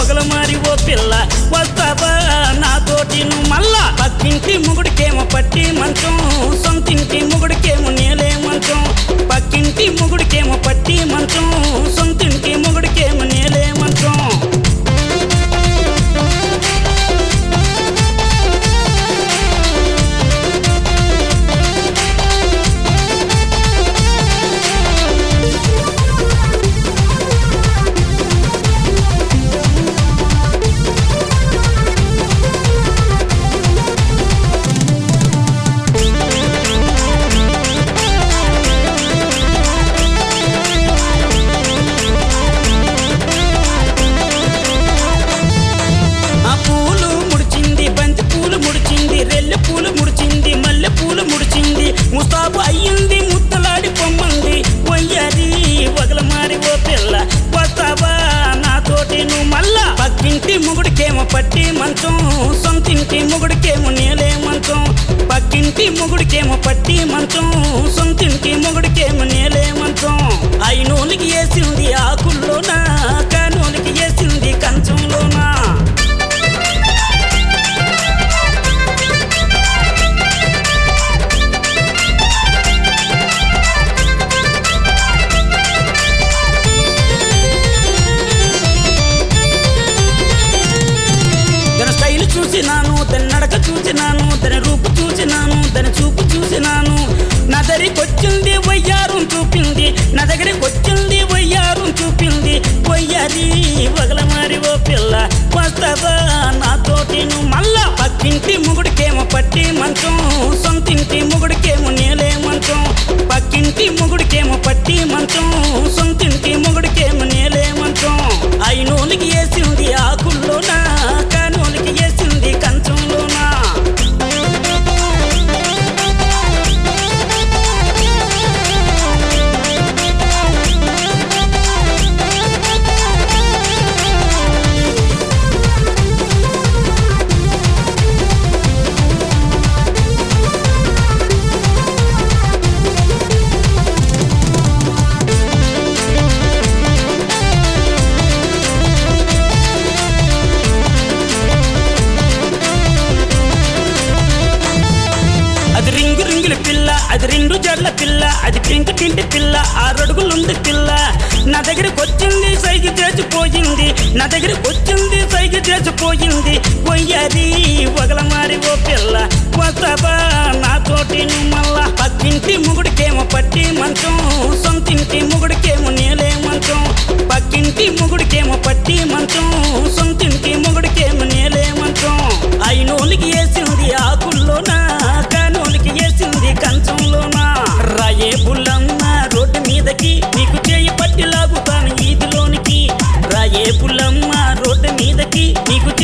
వగల మారి ఓ పిల్ల వస్తావా నాతోటి నువ్వు మళ్ళా పక్కింటి ముగుడికేమో పట్టి మంచం సొంతింటి ముగుడికేమో నేలే మంచం పక్కింటి ముగుడికేమో పట్టి మంచం సొంతింటి ముగుడికేమో నేలే మంచం ఆ పూలు ముడిచింది బంతి పూలు ముడిచింది రెల్లె పూలు ముడిచింది మల్లె పూలు ముడిచింది ముస్తాబు అయ్యింది ముద్దలాడి పొమ్మంది వయ్యారి వగల మారి ఓ పిల్ల వస్తావా నాతోటి నువ్వు మళ్ళా పక్కింటి ముగుడికేమో పట్టి మంచం సొంతింటి ముగుడికేమో నేలే మంచం పక్కింటి ముగుడికేమో పట్టి మంచం సొంతింటి ముగుడికేమో నేలే మంచం అయినోలికి వేసింది ఆకుల్లోనా కానోలికి వేసింది కంచంలోనా తన స్టైల్ చూసినాను తన నడక చూసినాను తన రూపు చూసినాను తన చూపు చూసినాను నా దగ్గరికొచ్చింది వయ్యారం చూపింది నా దగ్గరికి వచ్చింది వయ్యారం చూపింది వయ్యారి వగల మారి ఓ పిల్ల వస్తావా నాతోటి నువ్వు మళ్ళా పక్కింటి ముగుడికేమో పట్టి మంచం సొంతింటి ముగుడికేమో నేలే మంచం పక్కింటి ముగుడికేమో పట్టి మంచం సొంతింటి ముగుడికేమో నేలే మంచం అయినోలికి వేసింది ఆకుల్లోనా కానోలికి వేసింది కంచంలోనా అది రింగు రింగుల పిల్ల అది రెండు జడ్ల పిల్ల అది పింక్ టింటి పిల్ల ఆరడుగులుంది పిల్ల నా దగ్గరికి వచ్చింది సైజు చేసిపోయింది నా దగ్గరికి వచ్చింది సైజు చేసిపోయింది పొయ్యది వగల మారి ఓ పిల్ల వస్తావా నాతోటి నువ్వు మళ్ళా పక్కింటి ముగుడికేమో పట్టి మంచం సొంతింటి ముగుడికేమో నేలే మంచం పక్కింటి ముగుడికేమో పట్టి మంచం సొంతింటి ముగుడికేమో నేలే మంచం అయినోలికి వేసింది ఆకుల్లోనా కానోలికి వేసింది కంచంలోనా రాయే పుల్లమ్మ రోడ్డు మీదకి నీకు చేయి పట్టి లాగుతాను ఈదిలోనికి రాయే పుల్లమ్మ రోడ్డు మీదకి నీకు